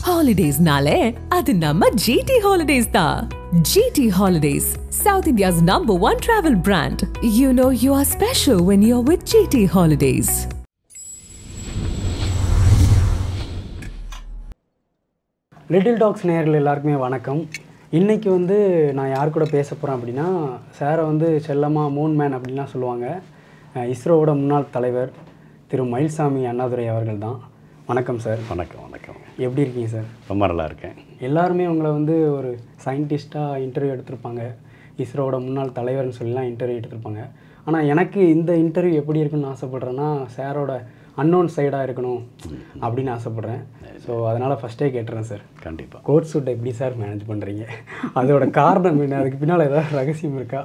ஹாலிடேஸ்னாலே அது நம்ம ஜிடி ஹாலிடேஸ் தான் GT holidays south India's number one travel brand you know you are special when you are with GT holidays little talks நேயர்கள் எல்லாருக்குமே வணக்கம் இன்றைக்கி வந்து நான் யார் கூட பேச போகிறேன் அப்படின்னா சாரை வந்து செல்லமாக மூன் மேன் அப்படின்லாம் சொல்லுவாங்க அஹ் இஸ்ரோவோட முன்னாள் தலைவர் திரு மயில்சாமி அண்ணாதுரை அவர்கள் தான் வணக்கம் சார் வணக்கம் வணக்கம் எப்படி இருக்கீங்க சார் ரொம்ப நல்லா இருக்கேன் எல்லாருமே உங்களை வந்து ஒரு சயின்டிஸ்ட்டாக இன்டர்வியூ எடுத்திருப்பாங்க இஸ்ரோவோட முன்னாள் தலைவர்னு சொல்லிலாம் இன்டர்வியூ எடுத்திருப்பாங்க ஆனால் எனக்கு இந்த இன்டர்வியூ எப்படி இருக்குன்னு ஆசைப்பட்றேன்னா சாரோட அன்னோன் சைடாக இருக்கணும் அப்படின்னு ஆசைப்பட்றேன் ஸோ அதனால் ஃபஸ்ட்டே கேட்டுறேன் சார் கண்டிப்பாக கோட் சூட்டை எப்படி சார் மேனேஜ் பண்ணுறீங்க அதோட காரணம் என்ன அதுக்கு பின்னால் ஏதாவது ரகசியம் இருக்கா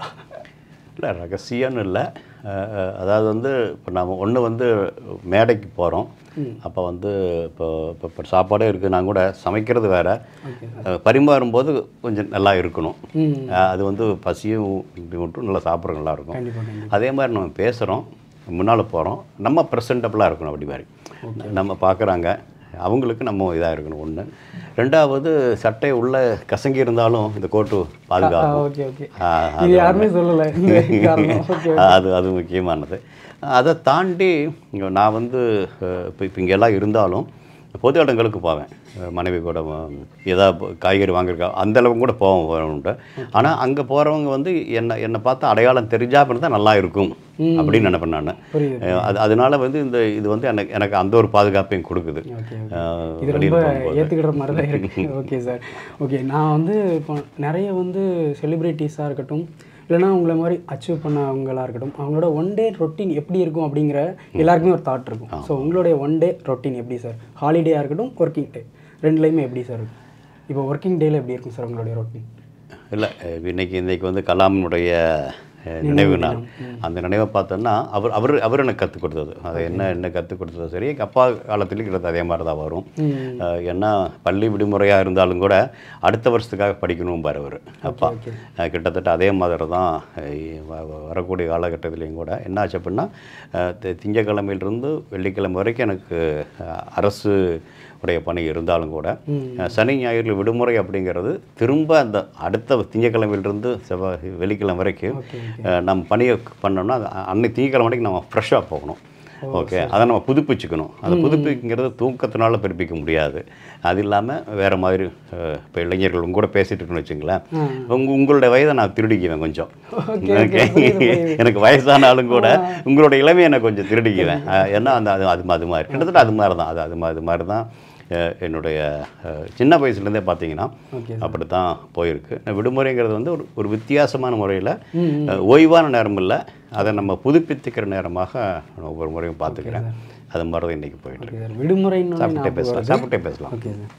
இல்லை ரகசியம்னு இல்லை அஹ், அஹ், அதாவது வந்து இப்போ நாம் ஒன்று வந்து மேடைக்கு போகிறோம் அப்போ வந்து இப்போ இப்போ இப்போ சாப்பாடே இருக்குன்னா கூட சமைக்கிறது வேற அஹ், பரிமாறும்போது கொஞ்சம் நல்லா இருக்கணும் அஹ், அது வந்து பசியும் இப்படி மட்டும் நல்லா சாப்பிட்ற நல்லா இருக்கும் கண்டிப்பாக கண்டிப்பாக அதே மாதிரி நம்ம பேசுகிறோம் முன்னால் போகிறோம் நம்ம ப்ரெசன்டபுளாக இருக்கணும் அப்படி மாதிரி நம்ம பார்க்குறாங்க அவங்களுக்கு நம்ம இதாக இருக்கணும் ஒன்று ரெண்டாவது சட்டை உள்ளே கசங்கி இருந்தாலும் இந்த கோட்டு பாதுகாக்கும் ஓகே ஓகே ஆ, இது யாருமே சொல்லலை இந்த காரணம் ஓகே அது அது முக்கியமானது அதை தாண்டி இங்க நான் வந்து அஹ், இப்போ இப்போ இங்கெல்லாம் இருந்தாலும் பொது இடங்களுக்கு போவேன் அஹ், மனைவி கூட அஹ், ஏதாவது காய்கறி வாங்கியிருக்கா அந்த அளவுக்கு கூட போவேன் உண்டு ஆனால் அங்கே போகிறவங்க வந்து என்னை என்னை பார்த்து அடையாளம் தெரிஞ்சா தான் நல்லா இருக்கும் அப்படின்னு நினைப்பேன் நான் புரியுது அது அதனால வந்து இந்த இது வந்து எனக்கு எனக்கு அந்த ஒரு பாதுகாப்பையும் கொடுக்குது ஓகே ஓகே அஹ், இது வெளியில ரொம்ப போகும்போது. ஏற்றுக்கிற மாதிரி தான் இருக்கு ஓகே சார் ஓகே நான் வந்து இப்போ நிறைய வந்து செலிப்ரிட்டிஸாக இருக்கட்டும் இல்லைன்னா உங்களை மாதிரி அச்சீவ் பண்ணவங்களா இருக்கட்டும் அவங்களோட ஒன் டே ரொட்டீன் எப்படி இருக்கும் அப்படிங்கிற எல்லாருக்குமே ஒரு தாட் இருக்கும் ஸோ உங்களுடைய ஒன் டே ரொட்டீன் எப்படி சார் ஹாலிடேயாக இருக்கட்டும் ஒர்க்கிங் டே ரெண்டுலேயுமே எப்படி சார் இருக்கும் இப்போ ஒர்க்கிங் டேயில் எப்படி இருக்கும் சார் உங்களுடைய ரொட்டீன் இல்லை இன்னைக்கு இன்னைக்கு வந்து கலாமினுடைய அஹ், நினைவு நாள் அந்த நினைவை பார்த்தோன்னா அவர் அவர் அவர் எனக்கு கற்றுக் கொடுத்தது அது என்ன என்ன கற்றுக் கொடுத்தது சரி எங்கள் அப்பா காலத்துலேயும் கிட்டத்தட்ட அதே மாதிரி தான் வரும் அஹ், ஏன்னா பள்ளி விடுமுறையாக இருந்தாலும் கூட அடுத்த வருஷத்துக்காக படிக்கணும் பாரு அவர் அப்பா அஹ், கிட்டத்தட்ட அதே மாதிரி தான் அஹ், வ- வ- வரக்கூடிய காலகட்டத்திலையும் கூட என்ன ஆச்சு அப்படின்னா அஹ், தி- திங்கட்கிழமையிலிருந்து வெள்ளிக்கிழமை வரைக்கும் எனக்கு அஹ், அரசு உடைய பணி இருந்தாலும் கூட அஹ், சனி ஞாயிறு விடுமுறை அப்படிங்கிறது திரும்ப அந்த அடுத்த திங்கக்கிழமையிலிருந்து செவ்வாய் வெள்ளிக்கிழமை வரைக்கும் அஹ், நம்ம பணியை பண்ணோம்னா அது அன்னைக்கு திங்கக்கிழமை வரைக்கும் நம்ம ஃப்ரெஷ்ஷாக போகணும் ஓகே அதை நம்ம புதுப்பிச்சுக்கணும் அதை புதுப்பிக்கிறது தூக்கத்தினால பிறப்பிக்க முடியாது அது இல்லாமல் வேறு மாதிரி இப்போ இளைஞர்கள் உங்க கூட பேசிட்டு இருக்கணும்னு வச்சுங்களேன் உங்க உங்களுடைய வயதை நான் திருடிக்குவேன் கொஞ்சம் ஓகே எனக்கு வயசானாலும் கூட உங்களோட இளமையை நான் கொஞ்சம் திருடிக்குவேன் அஹ், ஏன்னா அந்த அது அது அது மாதிரி கிட்டத்தட்ட அது மாதிரி தான் அது அது மா- அது மாதிரி தான் அஹ், என்னுடைய அஹ், சின்ன வயசுலேருந்தே பார்த்தீங்கன்னா ஓகே அப்படி தான் போயிருக்கு இந்த விடுமுறைங்கிறது வந்து ஒரு ஒரு வித்தியாசமான முறையில் ஓய்வான நேரம் இல்லை அதை நம்ம புதுப்பித்துக்கிற நேரமாக நான் ஒவ்வொரு முறையும் பார்த்துக்கிறேன் அது மாதிரி தான் இன்றைக்கி போயிட்டு இருக்கு ஓகே சார் விடுமுறைன்னு சாப்பிட்டே பேசலாம் சாப்பிட்டே பேசலாம் ஓகே சார்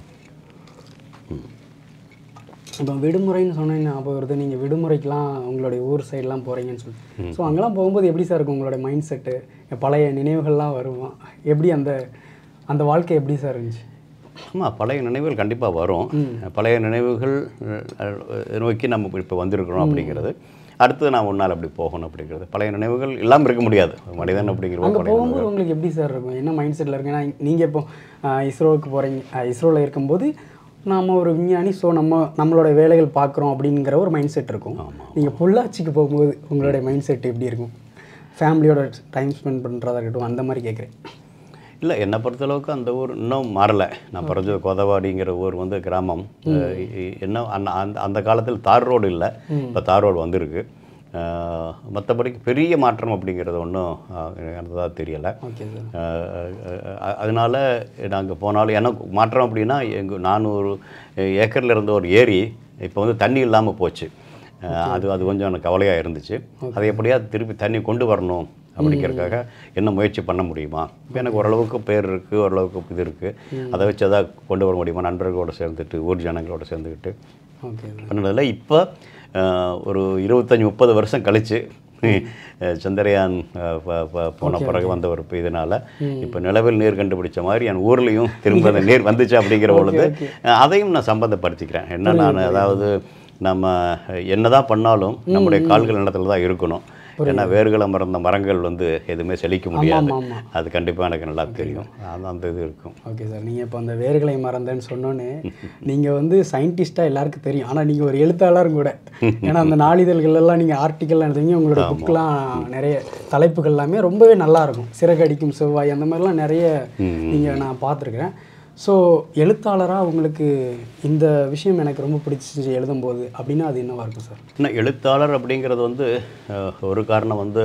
இப்போ விடுமுறைன்னு சொன்னேன் ஞாபகம் வருது நீங்கள் விடுமுறைக்கெலாம் உங்களுடைய ஊர் சைட்லாம் போகிறீங்கன்னு சொல்லி ஸோ அங்கெல்லாம் போகும்போது எப்படி சார் இருக்கும் உங்களுடைய மைண்ட் செட்டு பழைய நினைவுகள்லாம் வருமா எப்படி அந்த அந்த வாழ்க்கை எப்படி சார் இருந்துச்சு ஆமாம் பழைய நினைவுகள் கண்டிப்பாக வரும் பழைய நினைவுகள் அஹ், நோக்கி நம்ம இப்போ வந்திருக்கிறோம் அப்படிங்கிறது அடுத்து நான் ஒரு நாள் அப்படி போகணும் அப்படிங்கிறது பழைய நினைவுகள் இல்லாமல் இருக்க முடியாது மனிதன் அப்படிங்கிற ஒரு அங்கே பழைய போகும்போது உங்களுக்கு எப்படி சார் இருக்கும் என்ன மைண்ட் செட்டில் இருக்கு ஏன்னா நீங்கள் இப்போ ஆஹ், இஸ்ரோவுக்கு போகிறீங்க இஸ்ரோவில் இருக்கும்போது நாம ஒரு விஞ்ஞானி ஸோ நம்ம நம்மளோட வேலைகள் பார்க்குறோம் அப்படிங்கிற ஒரு மைண்ட் செட் இருக்கும் நீங்கள் பொள்ளாச்சிக்கு போகும்போது உங்களுடைய மைண்ட் செட் எப்படி இருக்கும் ஃபேமிலியோட டைம் ஸ்பெண்ட் பண்ணுறதா இருக்கட்டும் அந்த மாதிரி கேட்குறேன் இல்லை என்னை பொறுத்தளவுக்கு அந்த ஊர் இன்னும் மாறலை நான் பிறந்தது கோதவாடிங்கிற ஊர் வந்து கிராமம் அஹ் இ- இ- என்ன அந்த அந்த அந்த காலத்தில் தார் ரோடு இல்லை இப்போ தார் ரோடு வந்திருக்கு அஹ் மற்றபடிக்கு பெரிய மாற்றம் அப்படிங்கிறது ஒன்றும் இருந்ததாக தெரியலை ஓகே சார் அஹ் அதனால நாங்கள் போனாலும் எனக்கு மாற்றம் அப்படின்னா எங்கள் நானூறு ஏக்கரில் இருந்த ஒரு ஏரி இப்போ வந்து தண்ணி இல்லாமல் போச்சு அஹ் அது அது கொஞ்சம் எனக்கு கவலையாக இருந்துச்சு அதை எப்படியாவது திருப்பி தண்ணி கொண்டு வரணும் அப்படிங்கிறதுக்காக என்ன முயற்சி பண்ண முடியுமா இப்போ எனக்கு ஓரளவுக்கு பேர் இருக்குது ஓரளவுக்கு இது இருக்குது அதை வச்சு எதாவது கொண்டு வர முடியுமா நண்பர்களோட சேர்ந்துட்டு ஊர் ஜனங்களோட சேர்ந்துக்கிட்டு ஓகே சார் பண்ணதில் இப்போ ஒரு இருபத்தஞ்சி முப்பது வருஷம் கழித்து சந்திரயான் அஹ், ப- ப- போன பிறகு வந்த ஒரு இதனால் இப்போ நிலவில் நீர் கண்டுபிடிச்ச மாதிரி என் ஊர்லேயும் திரும்ப அந்த நீர் வந்துச்சு அப்படிங்கிற பொழுது அஹ், அதையும் நான் சம்பந்தப்படுத்திக்கிறேன் என்ன நான் அதாவது நம்ம என்னதான் பண்ணாலும் நம்முடைய கால்கள் நிலத்தில் தான் இருக்கணும் ஏன்னா வேர்களை மறந்த மரங்கள் வந்து எதுவுமே செழிக்க முடியாது ஆமா, ஆமா. அது கண்டிப்பாக எனக்கு நல்லா தெரியும் அது அந்த இது இருக்கும் ஓகே சார் நீங்கள் இப்போ அந்த வேர்களை மறந்தேன்னு சொன்னோன்னே நீங்கள் வந்து சயின்டிஸ்ட்டாக எல்லாருக்கும் தெரியும் ஆனால் நீங்கள் ஒரு எழுத்தாளரும் கூட ஏன்னா அந்த நாளிதழ்கள் எல்லாம் நீங்கள் ஆர்டிக்கல்லாம் எடுத்தீங்க உங்களோட புக்கெலாம் நிறைய தலைப்புகள் எல்லாமே ரொம்பவே நல்லா இருக்கும் சிறகடிக்கும் செவ்வாய் அந்த மாதிரிலாம் நிறைய நீங்கள் நான் பார்த்துருக்குறேன் ஸோ எழுத்தாளராக உங்களுக்கு இந்த விஷயம் எனக்கு ரொம்ப பிடிச்சிச்சு எழுதும்போது அப்படின்னா அது என்னவா இருக்கும் சார் இன்னும் எழுத்தாளர் அப்படிங்கிறது வந்து அஹ், ஒரு காரணம் வந்து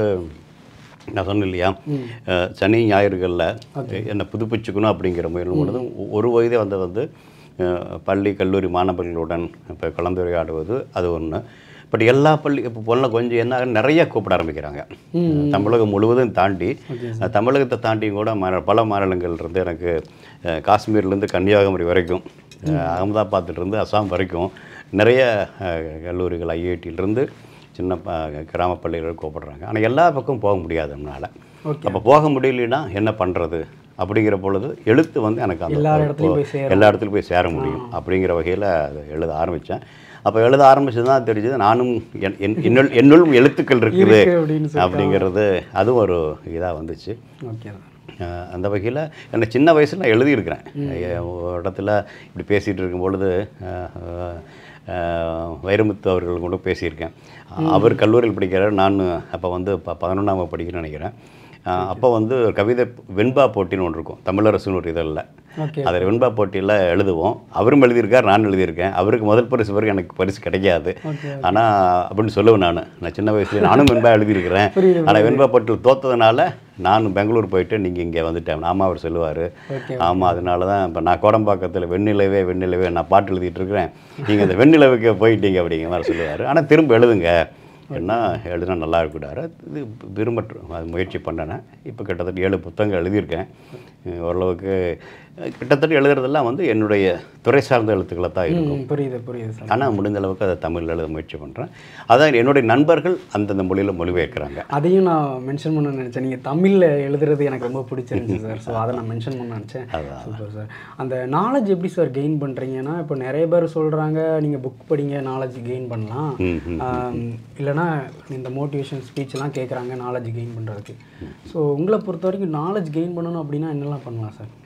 நான் சொன்னேன் இல்லையா அஹ், சனி ஞாயிறுகளில் என்னை புதுப்பிச்சுக்கணும் அப்படிங்கிற முயலும் பொழுது ஒ- ஒரு வயதே வந்து வந்து அஹ், பள்ளி கல்லூரி மாணவர்களுடன் இப்போ கலந்துரையாடுவது அது ஒன்று பட் எல்லா பள்ளி இப்போ போல கொஞ்சம் என்ன ஆகுது, நிறைய கூப்பிட ஆரம்பிக்கிறாங்க தமிழகம் முழுவதும் தாண்டி அஹ், தமிழகத்தை தாண்டியும் கூட ம பல மாநிலங்கள் இருந்து எனக்கு அஹ், காஷ்மீர்லேருந்து கன்னியாகுமரி வரைக்கும் அஹ், அகமதாபாத்திலிருந்து அஸ்ஸாம் வரைக்கும் நிறைய அஹ், கல்லூரிகள் ஐஐடியிலேருந்து சின்ன ப கிராம பள்ளிகள் கூப்பிடுறாங்க ஆனால் எல்லா பக்கம் போக முடியாது நம்மளால் அப்போ போக முடியலன்னா என்ன பண்ணுறது அப்படிங்கிற பொழுது எழுத்து வந்து எனக்கு அந்த எல்லா இடத்துலையும் போய் சேரும். எல்லா இடத்துலையும் போய் சேர முடியும் அப்படிங்கிற வகையில் அதை எழுத ஆரம்பித்தேன் அப்போ எழுத ஆரம்பிச்சது தான் தெரிஞ்சது நானும் என்- என்- என்னுள் என்னுள்ளும் எழுத்துக்கள் இருக்குது இருக்கு அப்படின்னு சொல்லி. அப்படிங்கிறது அதுவும் ஒரு இதாக வந்துச்சு ஓகே சார் அஹ் அந்த வகையில் என்ன சின்ன வயசில் நான் எழுதியிருக்கிறேன் எ- ஒரு இடத்துல இப்படி பேசிகிட்டு இருக்கும் பொழுது அஹ், அஹ், வைரமுத்து அவர்கள் கூட பேசியிருக்கேன் அவர் கல்லூரியில் படிக்கிறார் நான் அப்போ வந்து ப பதினொன்றாம் வகுப்பு படிக்கிறேன்னு நினைக்கிறேன் அஹ் அப்போ வந்து ஒரு கவிதை வெண்பா போட்டின்னு ஒன்று இருக்கும் தமிழரசுன்னு ஒரு இதழில் ஓகே அதில் வெண்பா போட்டியில் எழுதுவோம் அவரும் எழுதியிருக்கார் நான் எழுதியிருக்கேன் அவருக்கு முதல் பரிசு வரைக்கும் எனக்கு பரிசு கிடைக்காது ஆனால் அப்படின்னு சொல்லுவேன் நான் நான் சின்ன வயசுல நானும் வெண்பா எழுதியிருக்கிறேன் புரியுது, ஆனால் வெண்பா போட்டியில் தோத்ததுனால நான் பெங்களூர் போயிட்டு நீங்கள் இங்கே வந்துட்டேன் ஆமாம் அவர் சொல்லுவார் ஓகே ஆமாம் அதனால தான் இப்போ நான் கோடம்பாக்கத்தில் வெண்ணிலவே வெண்ணிலவே நான் பாட்டு எழுதிட்டு இருக்கிறேன் நீங்கள் இந்த வெண்ணிலவுக்கு போயிட்டீங்க அப்படிங்கிற மாதிரி சொல்லுவார் ஆனால் திரும்ப எழுதுங்க என்ன எழுதுனா நல்லா இருக்கக்கூடாது இது விரும்ப அது முயற்சி பண்ணேன் இப்போ கிட்டத்தட்ட ஏழு புத்தகங்கள் எழுதியிருக்கேன் அஹ் ஓரளவுக்கு அஹ் கிட்டத்தட்ட எழுதுறதெல்லாம் வந்து என்னுடைய துறை சார்ந்த எழுத்துக்களை தான் இருக்கும் ம், புரியுது புரியுது சார் ஆனால் முடிந்த அளவுக்கு அதை தமிழில் எழுத முயற்சி பண்ணுறேன் அதான் என்னுடைய நண்பர்கள் அந்தந்த மொழியில் மொழிபெயர்க்கிறாங்க அதையும் நான் மென்ஷன் பண்ண நினச்சேன் நீங்கள் தமிழில் எழுதுறது எனக்கு ரொம்ப பிடிச்சிருந்துச்சு சார் ஸோ அதை நான் மென்ஷன் பண்ண நினச்சேன் சூப்பர் சார் அந்த நாலேஜ் எப்படி சார் கெயின் பண்ணுறீங்கன்னா இப்போ நிறைய பேர் சொல்கிறாங்க நீங்கள் புக் படிங்க நாலேஜ் கெயின் பண்ணலாம் ம், ம். ஆம், இல்லைன்னா இந்த மோட்டிவேஷன் ஸ்பீச்லாம் கேட்குறாங்க நாலேஜ் கெயின் பண்ணுறதுக்கு ஸோ உங்களை பொறுத்த வரைக்கும் நாலேஜ் கெயின் பண்ணணும் அப்படின்னா என்னெல்லாம் பண்ணலாம் சார்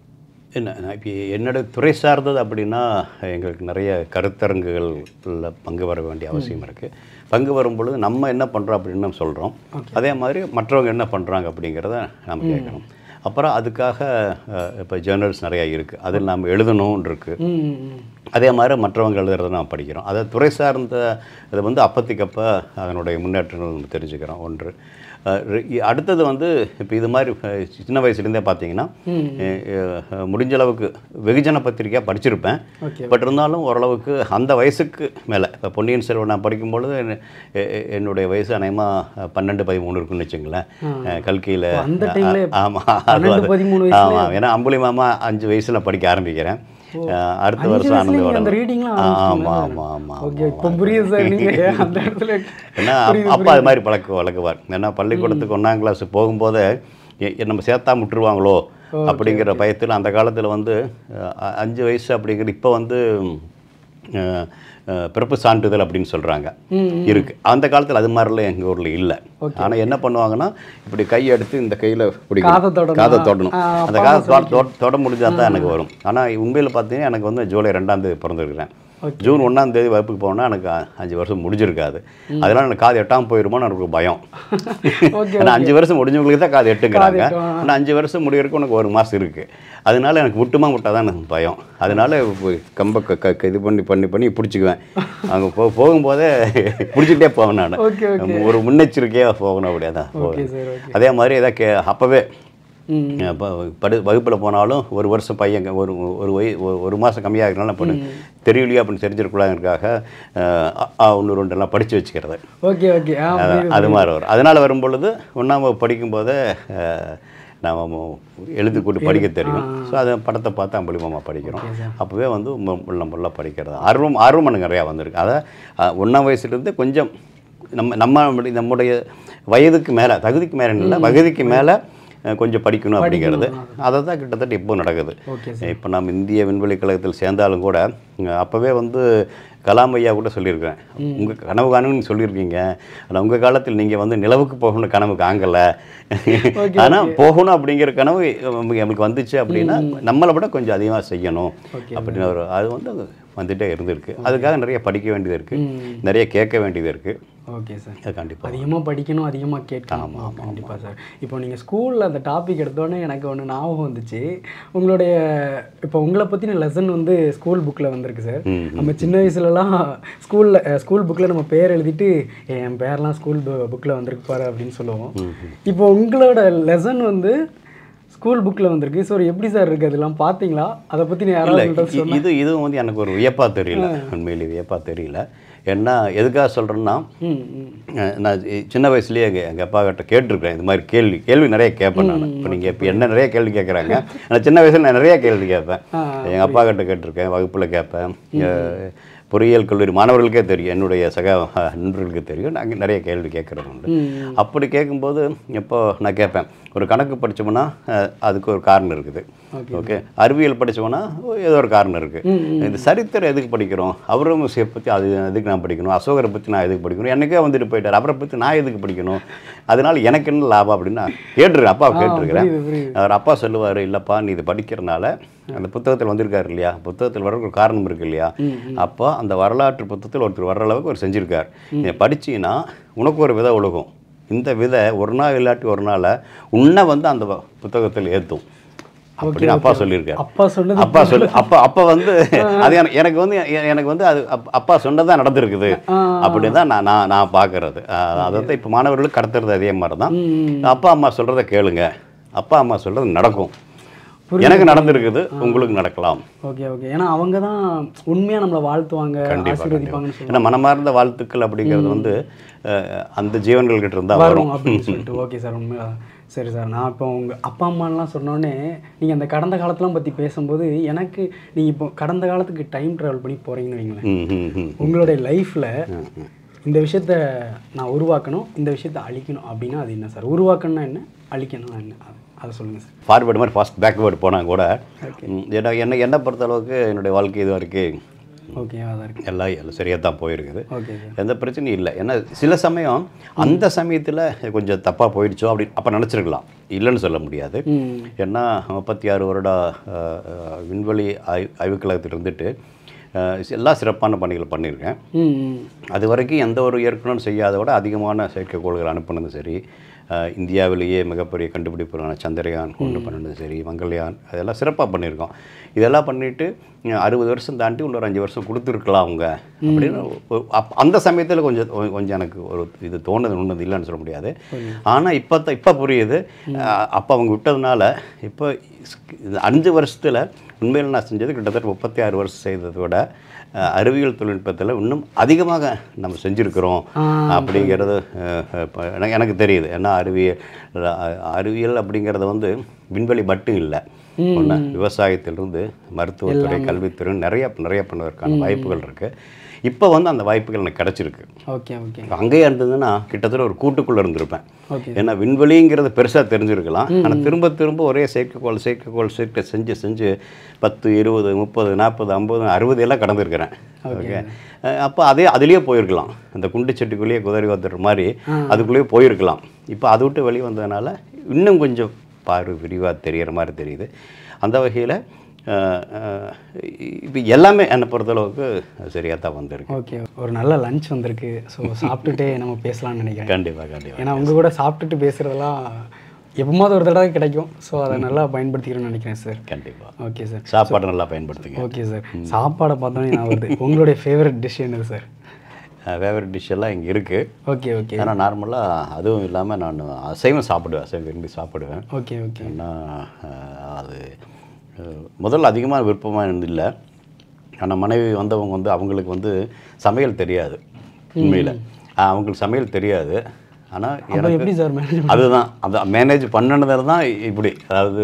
என்ன நான் இப்போ என்னோட துறை சார்ந்தது அப்படின்னா எங்களுக்கு நிறைய கருத்தரங்குகளில் பங்கு வர வேண்டிய அவசியம் இருக்குது பங்கு வரும் பொழுது நம்ம என்ன பண்ணுறோம் அப்படின்னு நம்ம சொல்கிறோம் அதே மாதிரி மற்றவங்க என்ன பண்ணுறாங்க அப்படிங்கிறத நம்ம கேட்கணும் அப்புறம் அதுக்காக இப்போ ஜேர்னல்ஸ் நிறையா இருக்குது அதில் நம்ம எழுதணும் இருக்குது ம் ம், ம் அதே மாதிரி மற்றவங்க எழுதுறதை நாம் படிக்கிறோம் அதை துறை சார்ந்த இதை வந்து அப்பத்திக்கப்போ அதனுடைய முன்னேற்றங்கள் நம்ம தெரிஞ்சுக்கிறோம் ஒன்று அஹ் ரெ- இ- அடுத்தது வந்து இப்போ இது மாதிரி அஹ் சின்ன வயசுலேருந்தே பார்த்தீங்கன்னா அஹ் அஹ் முடிஞ்ச அளவுக்கு வெகுஜன பத்திரிக்கையாக படிச்சிருப்பேன் ஓகே பட் இருந்தாலும் ஓரளவுக்கு அந்த வயசுக்கு மேலே இப்போ பொன்னியின் செல்வன் நான் படிக்கும்பொழுது என்ன- எ- எ- என்னுடைய வயசு அநேகமாக பன்னெண்டு பதிமூணு இருக்குன்னு வச்சுங்களேன் கல்கியில் அந்த timeல ஆமாம் பன்னெண்டு, பதிமூணு வயசுலயே? ஆமாம் ஏன்னா அம்புலி மாமா அஞ்சு வயசில் படிக்க ஆரம்பிக்கிறேன் அஹ் அடுத்த அஞ்சு வருஷம் ஆனந்த வயசுல அந்த வரம் ரீடிங்லாம் ஆமாம் ஆமாம் ஆமாம் ஓகே இப்போ புரியுது சார் நீங்கள் அந்த இடத்துல ஏன்னா அப்- அப்பா அது மாதிரி பழக்க வளர்க்குவார் ஏன்னா பள்ளிக்கூடத்துக்கு ஒன்றாம் கிளாஸ் போகும்போதே எ- எ- நம்ம சேர்த்தா முட்டுருவாங்களோ அப்படிங்கிற பயத்தில் அந்த காலத்தில் வந்து அஹ், அ- அஞ்சு வயசு அப்படிங்கிற இப்போ வந்து அஹ், அஹ், பிறப்பு சான்றிதழ் அப்படின்னு சொல்கிறாங்க இருக்கு அந்த காலத்தில் அது மாதிரிலாம் எங்கள் ஊரில் இல்லை ஆனால் என்ன பண்ணுவாங்கன்னா இப்படி கை எடுத்து இந்த கையில் காதை தொடணும். காதை தொடணும் ஆ, அந்த காதை தொட- தொட- தொட முடிஞ்சால் தான் எனக்கு வரும் ஆனால் உண்மையில் பார்த்தீங்கன்னா எனக்கு வந்து ஜூலை ரெண்டாம் தேதி பிறந்திருக்கிறேன் ஜூன் ஒன்றாம் தேதி வகுப்புக்கு போனால் எனக்கு அ- அஞ்சு வருஷம் முடிஞ்சிருக்காது அதனால எனக்கு காது எட்டாம போயிருமோன்னு எனக்கு ஒரு பயம் ஓகே, ஏன்னா அஞ்சு வருஷம் முடிஞ்சவங்களுக்கு தான் காது எட்டுங்கிறாங்க எட்டும், ஆ. ஆனால் அஞ்சு வருஷம் முடியறதுக்கு உனக்கு ஒரு மாதம் இருக்குது அதனால எனக்கு முட்டுமா முட்டா தான் எனக்கு பயம் அதனால இப்ப கம்ப க- க- இது பண்ணி பண்ணி பண்ணி பிடிச்சிக்குவேன் அங்கே போ போகும்போதே பிடிச்சிக்கிட்டே போவேன் நான் ஓகே, ஒரு முன்னெச்சரிக்கையாக போகணும் அப்படியே தான் ஓகே போவேன் சார் ஓகே அதே மாதிரி எதாவது கே அப்போவே ம் அப்போ படு வகுப்பில் போனாலும் ஒரு வருஷம் பையன் க- ஒரு ஒரு வய ஒரு- ஒரு மாதம் கம்மியாக இருக்கனால பண்ணு தெரியலையா அப்படின்னு தெரிஞ்சிருக்கூடாதுக்காக ஒன்று ரெண்டெல்லாம் படித்து வச்சுக்கிறது ஓகே ஓகே ஆ அதான், புரியுது அது மாதிரி வரும் அதனால் வரும்பொழுது ஒன்றாம் வகுப்பு படிக்கும்போதே அஹ், நாம் எழுதி கூட்டி படிக்க தெரியும் ஸோ அதை படத்தை பார்த்து அம்பளிமமாக படிக்கிறோம் அப்போவே வந்து மு- முள்ள முள்ள படிக்கிறது ஆர்வம் ஆர்வம் எனக்கு நிறையா வந்திருக்கு அதை அஹ், ஒண்ணாம் வயசுலேருந்து கொஞ்சம் நம்ம நம்ம நம்முடைய வயதுக்கு மேலே தகுதிக்கு மேலே இல்லை வயதுக்கு மேலே அஹ், கொஞ்சம் படிக்கணும் அப்படிங்கிறது அதை தான் கிட்டத்தட்ட இப்போ நடக்குது ஓகே இப்போ நம்ம இந்திய விண்வெளி கழகத்தில் சேர்ந்தாலும் கூட அப்போவே வந்து கலாம் ஐயா கூட சொல்லியிருக்கிறேன் உங்கள் கனவு காணுன்னு சொல்லியிருக்கீங்க ஆனால் உங்கள் காலத்தில் நீங்கள் வந்து நிலவுக்கு போகணும்னு கனவு காங்கலை ஆனால் போகணும் அப்படிங்கிற கனவு நமக்கு நம்மளுக்கு வந்துச்சு அப்படின்னா நம்மளை விட கொஞ்சம் அதிகமாக செய்யணும் அப்படின்னு ஒரு அது வந்து அது வந்துட்டே இருந்திருக்கு அதுக்காக நிறைய படிக்க வேண்டியது இருக்குது நிறைய கேட்க வேண்டியது இருக்குது ஓகே சார் அது கண்டிப்பாக அதிகமாக படிக்கணும் அதிகமாக கேட்கணும் கண்டிப்பாக சார் இப்போ நீங்கள் ஸ்கூலில் அந்த டாபிக் எடுத்தோடனே எனக்கு ஒன்று ஞாபகம் வந்துச்சு உங்களுடைய இப்போ உங்களை பற்றின லெசன் வந்து ஸ்கூல் புக்கில் வந்திருக்கு சார் நம்ம சின்ன வயசுலலாம் ஸ்கூலில் ஸ்கூல் புக்கில் நம்ம பேர் எழுதிட்டு என் பேர்லாம் ஸ்கூல் புக்கில் வந்திருக்கு பாரு அப்படின்னு சொல்லுவோம் இப்போ உங்களோட லெசன் வந்து ஸ்கூல் புக்கில் வந்திருக்கு ஸோ எப்படி சார் இருக்குது அதெல்லாம் பார்த்தீங்களா அதை பற்றி நீ யாராவது உங்கள்கிட்ட இ- இது இதுவும் வந்து எனக்கு ஒரு வியப்பாக தெரியல உண்மையிலேயே வியப்பாக தெரியல ஏன்னா எதுக்காக சொல்கிறேன்னா ம் ம் நான் சி- சின்ன வயசுலேயே எங்கள் எங்கள் அப்பா கிட்ட கேட்டிருக்கேன் இது மாதிரி கேள்வி கேள்வி நிறைய கேட்பேன் நான் இப்போ நீங்கள் இப்போ என்ன நிறைய கேள்வி கேட்குறாங்க நான் சின்ன வயசுல நான் நிறைய கேள்வி கேட்பேன் எங்கள் அப்பா கிட்ட கேட்டிருக்கேன் வகுப்பில் கேட்பேன் அஹ், பொறியியல் கல்லூரி மாணவர்களுக்கே தெரியும் என்னுடைய சக அஹ், நண்பர்களுக்கு தெரியும் நாங்கள் நிறைய கேள்வி கேட்குறது உண்டு அப்படி கேட்கும்போது எப்போ நான் கேட்பேன் ஒரு கணக்கு படித்தோம்னா அஹ், அதுக்கு ஒரு காரணம் இருக்குது ஓகே அறிவியல் படித்தோம்னா ஏதோ ஒரு காரணம் இருக்குது இந்த சரித்திரம் எதுக்கு படிக்கிறோம் அவுரங்கசீப்பை பற்றி அது எதுக்கு நான் படிக்கணும் அசோகரை பற்றி நான் எதுக்கு படிக்கணும் எனக்கே வந்துட்டு போயிட்டார் அவரை பற்றி நான் எதுக்கு படிக்கணும் அதனால எனக்கு என்ன லாபம் அப்படின்னு நான் கேட்டிருக்கேன் அப்பா கேட்டிருக்கிறேன் புரியுது, புரியுது. அவர் அப்பா சொல்லுவார் இல்லைப்பா நீ இது படிக்கிறனால அந்த புத்தகத்தில் வந்திருக்காரு இல்லையா புத்தகத்தில் வர ஒரு காரணம் இருக்கு இல்லையா அப்போ அந்த வரலாற்று புத்தகத்தில் ஒருத்தர் வர்ற அளவுக்கு அவர் செஞ்சிருக்கார் நீ படிச்சீன்னா உனக்கு ஒரு விதை ஒழுகும் இந்த விதை ஒரு நாள் இல்லாட்டி ஒரு நாள் உன்னை வந்து அந்த வ- புத்தகத்தில் ஏற்றும் அப்படின்னு அப்பா சொல்லியிருக்காரு அப்பா சொன்னது அப்பா சொல்லு அப்பா அப்பா வந்து அது எனக்கு எனக்கு வந்து எ- எனக்கு வந்து அது அப்- அப்பா சொன்னதான் நடந்திருக்குது அப்படின்னு தான் நான் நான் நான் பார்க்கறது அதை தான் இப்போ மாணவர்களுக்கு கடத்துறது அதே மாதிரி தான் அப்பா அம்மா சொல்கிறத கேளுங்க அப்பா அம்மா சொல்கிறது நடக்கும் எனக்கு நடந்திருக்குது உங்களுக்கு நடக்கலாம் ஓகே ஓகே ஏன்னா அவங்க தான் உண்மையாக நம்மளை வாழ்த்துவாங்க கண்டிப்பாக ஆசீர்வதிப்பாங்கன்னு கண்டிப்பாக ஏன்னா மனமார்ந்த வாழ்த்துக்கள் அப்படிங்கிறது வந்து அஹ், அந்த ஜீவன்கள் கிட்ட இருந்தால் வரும் வரும் அப்படின்னு சொல்லிட்டு ஓகே சார் உண்மையா சரி சார் நான் இப்போ உங்கள் அப்பா அம்மாலாம் சொன்னோடனே நீங்கள் அந்த கடந்த காலத்தெலாம் பற்றி பேசும்போது எனக்கு நீங்கள் இப்போ கடந்த காலத்துக்கு டைம் ட்ராவல் பண்ணி போகிறீங்கன்னு வைங்களேன் ம் ம் ம் உங்களுடைய லைஃப்பில் இந்த விஷயத்த நான் உருவாக்கணும் இந்த விஷயத்த அழிக்கணும் அப்படின்னா அது என்ன சார் உருவாக்கணும்னா என்ன அழிக்கணும்னா என்ன அது- அதை சொல்லுங்கள் சார் ஃபார்வேர்டு மாதிரி ஃபாஸ்ட் பேக்வேர்டு போனால் கூட ம், ஏன்னா என்ன என்னை பொறுத்த அளவுக்கு என்னுடைய வாழ்க்கை இது வரைக்கும் ஓகேவா தான் இருக்கு எல்லாம் எல்லாம் சரியாக தான் போயிருக்குது ஓகே சார் எந்த பிரச்சனையும் இல்லை ஏன்னா சில சமயம் அந்த சமயத்தில் கொஞ்சம் தப்பாக போயிடுச்சோ அப்படி அப்போ நினச்சிருக்கலாம் இல்லைன்னு சொல்ல முடியாது ம் ஏன்னா முப்பத்தி ஆறு வருட அஹ், அஹ், விண்வெளி ஆய் ஆய்வுக் கழகத்தில் இருந்துட்டு அஹ், எல்லா சிறப்பான பணிகள் பண்ணியிருக்கேன் ம் ம் அது வரைக்கும் எந்த ஒரு இயக்குனரும் செய்யாத விட அதிகமான செயற்கைக்கோள்கள் அனுப்புனதும் சரி அஹ், இந்தியாவிலேயே மிகப்பெரிய கண்டுபிடிப்புகளான சந்திரயான் கொண்டு பண்ணதும் சரி மங்கள்யான் அதெல்லாம் சிறப்பாக பண்ணியிருக்கோம் இதெல்லாம் பண்ணிட்டு அஹ், அறுபது வருஷம் தாண்டி இன்னொரு அஞ்சு வருஷம் கொடுத்துருக்கலாம் அவங்க அப்படின்னு ஒரு- அப்- அந்த சமயத்தில் கொஞ்சம் கொ- கொஞ்சம் எனக்கு ஒரு இது தோணுது ஒன்று இல்லைன்னு சொல்ல முடியாது ஆனால் இப்போ தான் இப்போ புரியுது அஹ், அப்போ அவங்க விட்டதுனால இப்போ இந்த அஞ்சு வருஷத்தில் உண்மையில் நான் செஞ்சது கிட்டத்தட்ட முப்பத்தி ஆறு வருஷம் செய்ததை விட அஹ், அறிவியல் தொழில்நுட்பத்தில் இன்னும் அதிகமாக நம்ம செஞ்சுருக்கிறோம் அப்படிங்கிறது அஹ், இப்ப எனக்கு எனக்கு தெரியுது ஏன்னா அறிவியல் அஹ், அறிவியல் அப்படிங்கிறது வந்து விண்வெளி மட்டும் இல்லை ஒன்று விவசாயத்திலிருந்து மருத்துவத்துறை கல்வித்துறை நிறைய நிறைய பண்ணுவதற்கான வாய்ப்புகள் இருக்குது இப்போ வந்து அந்த வாய்ப்புகள் எனக்கு கிடச்சிருக்கு ஓகே ஓகே அங்கேயே இருந்ததுன்னா கிட்டத்தட்ட ஒரு கூட்டுக்குள்ளே இருந்திருப்பேன் ஓகே ஏன்னா விண்வெளிங்கிறது பெருசாக தெரிஞ்சிருக்கலாம் ஆனால் திரும்ப திரும்ப ஒரே செயற்கைக்கோள் செயற்கைக்கோள் செயற்கை செஞ்சு செஞ்சு பத்து இருபது முப்பது நாற்பது ஐம்பது அறுபது எல்லாம் கடந்திருக்கிறேன் ஓகே அப்போ அதே அதுலேயே போயிருக்கலாம் அந்த குண்டு சட்டிக்குள்ளேயே குதிரை ஓத்துற மாதிரி அதுக்குள்ளேயே போயிருக்கலாம் இப்போ அதை விட்டு வெளியே வந்ததுனால இன்னும் கொஞ்சம் பார்வை விரிவாக தெரிகிற மாதிரி தெரியுது அந்த வகையில் இப்போ எல்லாமே என்னை பொறுத்தளவுக்கு சரியாக தான் வந்திருக்கு ஓகே ஒரு நல்ல லஞ்ச் வந்திருக்கு ஸோ சாப்பிட்டுட்டே நம்ம பேசலாம்னு நினைக்கிறேன் கண்டிப்பாக கண்டிப்பாக ஏன்னா உங்க கூட சாப்பிட்டுட்டு பேசுகிறதெல்லாம் எப்போமாவது ஒரு தடவை கிடைக்கும் ஸோ அதை நல்லா பயன்படுத்திக்கிறேன்னு நினைக்கிறேன் சார் கண்டிப்பாக ஓகே சார் சாப்பாடு நல்லா பயன்படுத்துங்க ஓகே சார் சாப்பாடை பார்த்தோன்னே நான் வருது உங்களுடைய ஃபேவரட் டிஷ் என்னது சார் ஃபேவரட் டிஷ் எல்லாம் இங்கே இருக்குது ஓகே ஓகே ஆனால் நார்மலாக அதுவும் இல்லாமல் நான் அசைவம் சாப்பிடுவேன் அசைவம் விரும்பி சாப்பிடுவேன் ஓகே ஓகே ஏன்னா அஹ், அது அஹ், முதல்ல அதிகமாக விருப்பமாக இல்லை ஆனால் மனைவி வந்தவங்க வந்து அவங்களுக்கு வந்து சமையல் தெரியாது உண்மையில் அவங்களுக்கு சமையல் தெரியாது ஆனால் அப்போ எப்படி சார் மேனேஜ் அதுதான் அந்த மேனேஜ் பண்ணினதில் தான் இப்படி அதாவது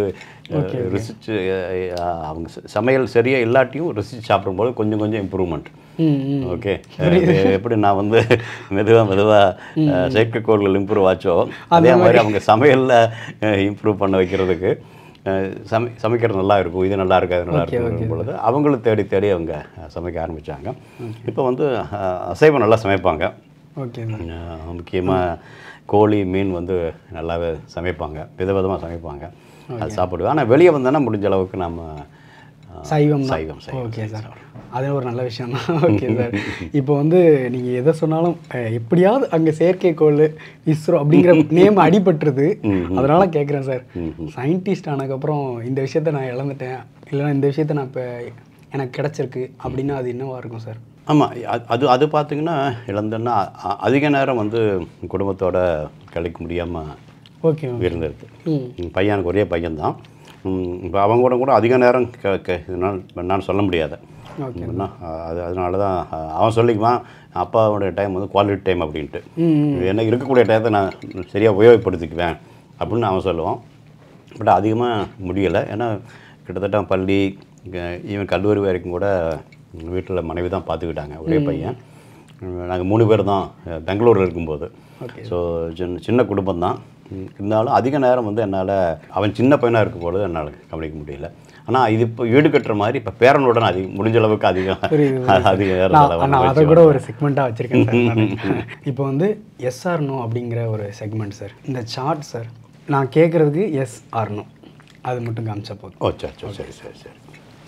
ருசிச்சு அஹ், அவங்க ச- சமையல் சரியாக இல்லாட்டியும் ருசிச்சு சாப்பிடும்போது கொஞ்சம் கொஞ்சம் இம்ப்ரூவ்மெண்ட் ம் ம் ஓகே எப்படி நான் வந்து மெதுவாக மெதுவாக செயற்கைக்கோள்கள் இம்ப்ரூவ் ஆச்சோ அதே மாதிரி அவங்க சமையலில் இம்ப்ரூவ் பண்ண வைக்கிறதுக்கு அஹ், சமை சமைக்கிறது நல்லா இருக்கும் இது நல்லா இருக்கு அது நல்லா இருக்கும் பொழுது அவங்களும் தேடி தேடி அவங்க அஹ், சமைக்க ஆரம்பித்தாங்க இப்போ வந்து அஹ், அசைவம் நல்லா சமைப்பாங்க ஓகே சார் முக்கியமாக கோழி மீன் வந்து நல்லாவே சமைப்பாங்க விதவிதமாக சமைப்பாங்க அது சாப்பிடுவேன் ஆனால் வெளியே வந்தோன்னா முடிஞ்ச அளவுக்கு நம்ம அஹ், சைவம் சைவம் சைவம் ஓகே சார் அது ஒரு நல்ல விஷயம் தான் ஓகே சார் இப்போ வந்து நீங்கள் எதை சொன்னாலும் அஹ், எப்படியாவது அங்கே செயற்கைக்கோள் இஸ்ரோ அப்படிங்கிற நேம் அடிபட்டுருது அதனால கேட்குறேன் சார் சயின்டிஸ்ட் ஆனதுக்கப்புறம் இந்த விஷயத்த நான் இழந்துட்டேன் இல்லைன்னா இந்த விஷயத்த நான் இப்போ எனக்கு கிடச்சிருக்கு அப்படின்னா அது என்னவா இருக்கும் சார் ஆமாம் அது அது பார்த்தீங்கன்னா இழந்தோன்னா அ- அதிக நேரம் வந்து குடும்பத்தோட கழிக்க முடியாமல் ஓகே இருந்திருக்கு ம், பையனுக்கு ஒரே பையன்தான் இப்போ அவங்க கூட கூட அதிக நேரம் க க இதனால் என்னால் சொல்ல முடியாது என்ன, அது அதனால தான் அஹ், அவன் சொல்லிக்குவான் அப்பாவோட டைம் வந்து குவாலிட்டி டைம் அப்படின்ட்டு என்ன இருக்கக்கூடிய டயத்தை நான் சரியாக உபயோகப்படுத்திக்குவேன் அப்படின்னு அவன் சொல்லுவான் பட் அதிகமாக முடியலை ஏன்னா கிட்டத்தட்ட பள்ளி ஈவன் கல்லூரி வரைக்கும் கூட வீட்டில் மனைவி தான் பார்த்துக்கிட்டாங்க ஒரே பையன் நாங்கள் மூணு பேர் தான் அஹ், பெங்களூரில் இருக்கும்போது ஸோ சின்ன சின்ன குடும்பம் தான் இருந்தாலும் அதிக நேரம் வந்து என்னால் அவன் சின்ன பையனாக இருக்கும்போது என்னால் கவனிக்க முடியல ஆனால் இது இப்போ ஈடு கட்டுற மாதிரி இப்போ பேரனுடன் அதிகம் முடிஞ்ச அளவுக்கு அதிகம் அதிக நேரம் நான் செலவு நான் அதை முயற்சி கூட ஒரு செக்மெண்ட்டாக வச்சுருக்கேன் சார் நானு. இப்போ வந்து எஸ் ஆர் நோ அப்படிங்கிற ஒரு செக்மெண்ட் சார் இந்த சார்ட் சார் நான் கேட்குறதுக்கு எஸ் ஆர் நோ அது மட்டும் காமிச்சா போதும் ஓ சரி சரி சரி சரி சரி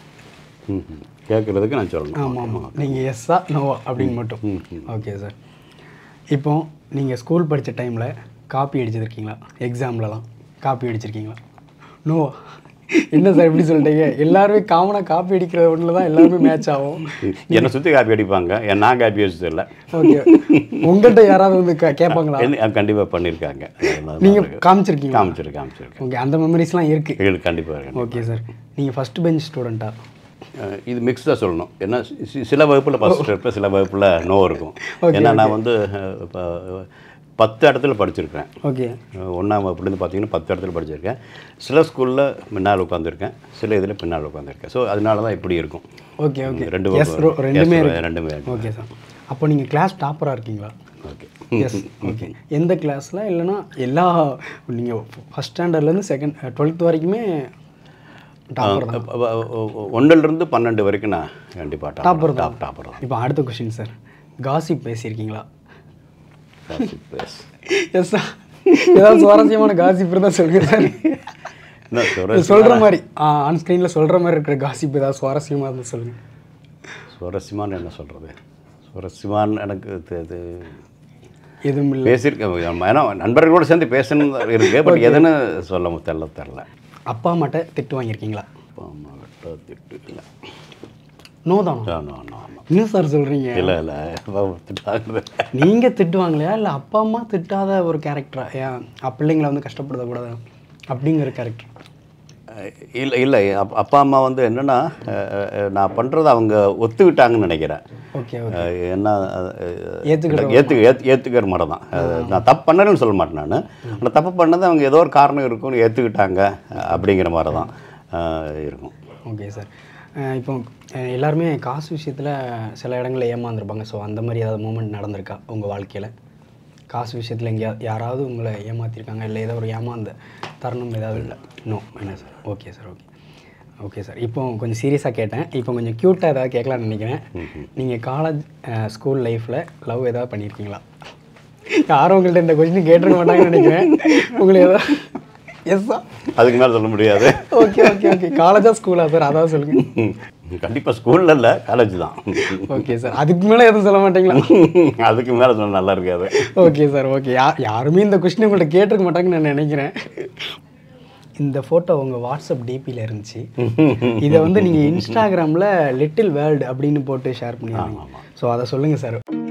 ம் ம். கேட்குறதுக்கு நான் சொல்லணும் ஆமாம் ஆமாம் நீங்கள் எஸ்ஸா நோவா அப்படின்னு மட்டும் ஓகே சார் இப்போ நீங்கள் ஸ்கூல் படித்த டைமில் காப்பி அடிச்சிருக்கீங்களா எக்ஸாம்லலாம் காப்பி அடிச்சிருக்கீங்களா நோவா என்ன சார் இப்படி சொல்லிட்டீங்க எல்லாருமே காமனாக காப்பி அடிக்கிற ஒன்றில் தான் எல்லாருமே மேட்ச் ஆகும் என்னை சுற்றி காப்பி அடிப்பாங்க என் நான் காப்பி வச்சது இல்லை ஓகே உங்கள்கிட்ட யாராவது வந்து கே- கேட்பாங்களா கண்டிப்பாக பண்ணியிருக்காங்க அதெல்லாம் நீங்கள் இருக்கு. காமிச்சிருக்கீங்களா காமிச்சிருக்கேன் காமிச்சிருக்கேன் ஓகே அந்த மெமரிஸ்லாம் இருக்குது எங்களுக்கு கண்டிப்பாக இருக்கு ஓகே சார் நீங்கள் ஃபஸ்ட் பெஞ்ச் ஸ்டூடெண்ட்டா அஹ் இது மிக்ஸ்டாக சொல்லணும் ஏன்னா சி- சில வகுப்பில் ஃபஸ்ட் இருப்பேன் சில வகுப்பில் நோ இருக்கும் ஏன்னா நான் வந்து அஹ், இப்போ பத்து இடத்துல படிச்சிருக்கேன் ஓகே ஒன்றாம் வகுப்புலேருந்து பார்த்தீங்கன்னா பத்து இடத்துல படிச்சிருக்கேன் சில ஸ்கூலில் முன்னால் உட்காந்துருக்கேன் சில இதில் பின்னால் உட்காந்துருக்கேன் ஸோ அதனால தான் இப்படி இருக்கும் ஓகே ஓகே ரெண்டு எஸ் வகுப்பு- ரெண்டுமே yes, இருக்கு ரெண்டுமே இருக்கு. ஓகே சார் அப்போ நீங்கள் கிளாஸ் டாப்பராக இருக்கீங்களா ஓகே எஸ் ஓகே எந்த கிளாஸில் இல்லைன்னா எல்லா நீங்கள் ஃபஸ்ட் ஸ்டாண்டர்ட்லேருந்து செகண்ட் டுவெல்த் வரைக்குமே டாப்பர் தான் ஒன்றிலிருந்து பன்னெண்டு வரைக்கும் நான் கண்டிப்பாக டாப்பர் டாப் டாப்பர் தான் இப்போ அடுத்த கொஷின் சார் காசிப் பேசியிருக்கீங்களா Yes. எஸ் சார் ஏதாவது சுவாரஸ்யமான காசிப் தான் சொல்லுங்க சார் என்ன சொல்ற சொல்கிற மாதிரி ஆன் ஸ்க்ரீனில் சொல்கிற மாதிரி இருக்கிற காசிப் ஏதாவது சுவாரஸ்யமாக இருந்தால் சொல்லுங்கள் சுவாரஸ்யமான்னு என்ன சொல்கிறது சுவாரஸ்யமான்னு எனக்கு இது- இது எதுவும் இல்லை பேசியிருக்கேன் ஏன்னா நண்பர்களோடு சேர்ந்து பேசணும் இருக்கு பட் எதுன்னு சொல்ல மு- தெரியல தெரில அப்பா அம்மாட்ட திட்டு வாங்கியிருக்கீங்களா அப்பா அம்மா கிட்ட திட்டு இல்லை நோ தானா ஆ, no, no, no. என்ன சார் சொல்கிறீங்க இல்லை இல்லை அப்பா திட்டாங்க நீங்கள் திட்டுவாங்களையா இல்லை அப்பா அம்மா திட்டாத ஒரு கேரக்டரா ஏன் அப் பிள்ளைங்களை வந்து கஷ்டப்படுத்தக்கூடாது அப்படிங்கிற கேரக்டர் இல்லை இல்லை அப்- அப்பா அம்மா வந்து என்னென்னா நான் பண்ணுறதை அவங்க ஒத்துக்கிட்டாங்கன்னு நினைக்கிறேன் ஓகே ஓகே அஹ், என்ன ஏத்துக்கிற ஏற்று ஏற்று ஏற்றுக்கிற மாதிரி தான் அஹ், நான் தப்பு பண்ணலன்னு சொல்ல மாட்டேன் நான் ஆனால் தப்பு பண்ணது அவங்க ஏதோ ஒரு காரணம் இருக்கும்னு ஏற்றுக்கிட்டாங்க அப்படிங்கிற மாதிரி தான் அஹ், இருக்கும் ஓகே சார் இப்போ அஹ், எல்லாருமே காசு விஷயத்தில் சில இடங்களில் ஏமாந்துருப்பாங்க ஸோ அந்த மாதிரி ஏதாவது மூமெண்ட் நடந்திருக்கா உங்கள் வாழ்க்கையில் காசு விஷயத்தில் எங்கேயா யாராவது உங்களை ஏமாற்றிருக்காங்க இல்லை ஏதோ ஒரு ஏமாந்த தருணம் ஏதாவது இல்லை நோ என்ன sir okay sir okay okay sir இப்போ கொஞ்சம் சீரியஸாக கேட்டேன் இப்போ கொஞ்சம் க்யூட்டாக ஏதாவது கேட்கலான்னு நினைக்கிறேன் நீங்கள் காலேஜ் ஸ்கூல் லைஃப்பில் லவ் ஏதாவது பண்ணியிருக்கீங்களா யாரும் உங்கள்கிட்ட இந்த கொஸ்டின் கேட்டிருக்க மாட்டாங்கன்னு நினைக்கிறேன் உங்களை ஏதாவது எஸ் சார் அதுக்கு மேலே சொல்ல முடியாது ஓகே ஓகே ஓகே காலேஜா ஸ்கூலா சார் அதான் சொல்லுங்க கண்டிப்பாக ஸ்கூலில் இல்லை காலேஜ் தான் ஓகே சார் அதுக்கு மேலே எதுவும் சொல்ல மாட்டீங்களா அதுக்கு மேலே சொன்ன நல்லா இருக்காது ஓகே சார் ஓகே யா யாருமே இந்த கொஸ்டின் உங்கள்கிட்ட கேட்டிருக்க மாட்டாங்கன்னு நான் நினைக்கிறேன் இந்த ஃபோட்டோ உங்கள் வாட்ஸ்அப் டிபியில் இருந்துச்சு இதை வந்து நீங்கள் இன்ஸ்டாகிராமில் லிட்டில் வேர்ல்டு அப்படின்னு போட்டு ஷேர் பண்ணிடுங்க ஸோ அதை சொல்லுங்கள் சார்